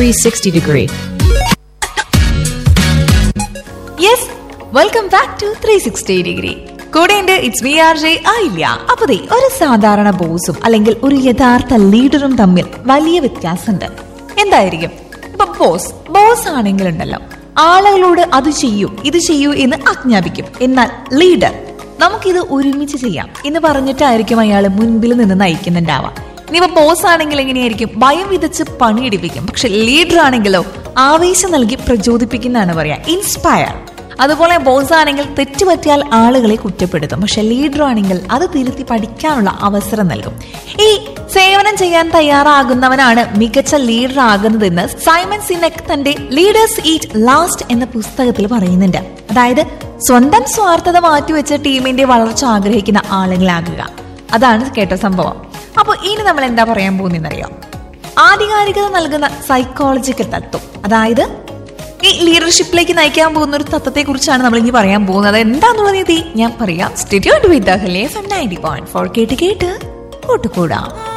360 degree. Yes welcome back to three sixty degree കൂടെയുണ്ട് it's V R J ആയില്ല അപ്പൊ ദേ ഒരു സാധാരണ ബോസും അല്ലെങ്കിൽ ഒരു യഥാർത്ഥ ലീഡറും തമ്മിൽ വലിയ വ്യത്യാസമുണ്ട് എന്തായിരിക്കും ഇപ്പൊ ബോസ് ബോസ് ആണെങ്കിലുണ്ടല്ലോ ആളുകളോട് അത് ചെയ്യൂ ഇത് ചെയ്യൂ എന്ന് ആജ്ഞാപിക്കും എന്നാൽ ലീഡർ നമുക്കിത് ഒരുമിച്ച് ചെയ്യാം എന്ന് പറഞ്ഞിട്ടായിരിക്കും അയാൾ മുൻപിൽ നിന്ന് നയിക്കുന്നുണ്ടാവാം ഇനിയിപ്പോ ബോസ് ആണെങ്കിൽ എങ്ങനെയായിരിക്കും ഭയം വിതച്ച് പണിയെടുപ്പിക്കും പക്ഷെ ലീഡർ ആണെങ്കിലോ ആവേശം നൽകി പ്രചോദിപ്പിക്കുന്നതാണ് പറയാ ഇൻസ്പയർ അതുപോലെ ബോസ് ആണെങ്കിൽ തെറ്റുപറ്റിയാൽ ആളുകളെ കുറ്റപ്പെടുത്തും പക്ഷെ ലീഡർ ആണെങ്കിൽ അത് തിരുത്തി പഠിക്കാനുള്ള അവസരം നൽകും ഈ സേവനം ചെയ്യാൻ തയ്യാറാകുന്നവനാണ് മികച്ച ലീഡർ ആകുന്നതെന്ന് സൈമൺ സിനക് തന്റെ ലീഡേഴ്സ് ഈറ്റ് ലാസ്റ്റ് എന്ന പുസ്തകത്തിൽ പറയുന്നുണ്ട് അതായത് സ്വന്തം സ്വാർത്ഥത മാറ്റിവെച്ച് ടീമിന്റെ വളർച്ച ആഗ്രഹിക്കുന്ന ആളുകളാകുക അതാണ് കേട്ട സംഭവം അപ്പൊ ഇനി നമ്മൾ എന്താ പറയാൻ പോകുന്നറിയാം ആധികാരികത നൽകുന്ന സൈക്കോളജിക്കൽ തത്വം അതായത് ഈ ലീഡർഷിപ്പിലേക്ക് നയിക്കാൻ പോകുന്ന ഒരു തത്വത്തെ കുറിച്ചാണ് നമ്മൾ ഇനി പറയാൻ പോകുന്നത് എന്താന്നുള്ള രീതി ഞാൻ പറയാം സ്റ്റേഡിയോ വിത്ത് നയൻറ്റി പോയിന്റ് ഫോർ കേട്ട് കേട്ട് കൂട്ടുകൂടാം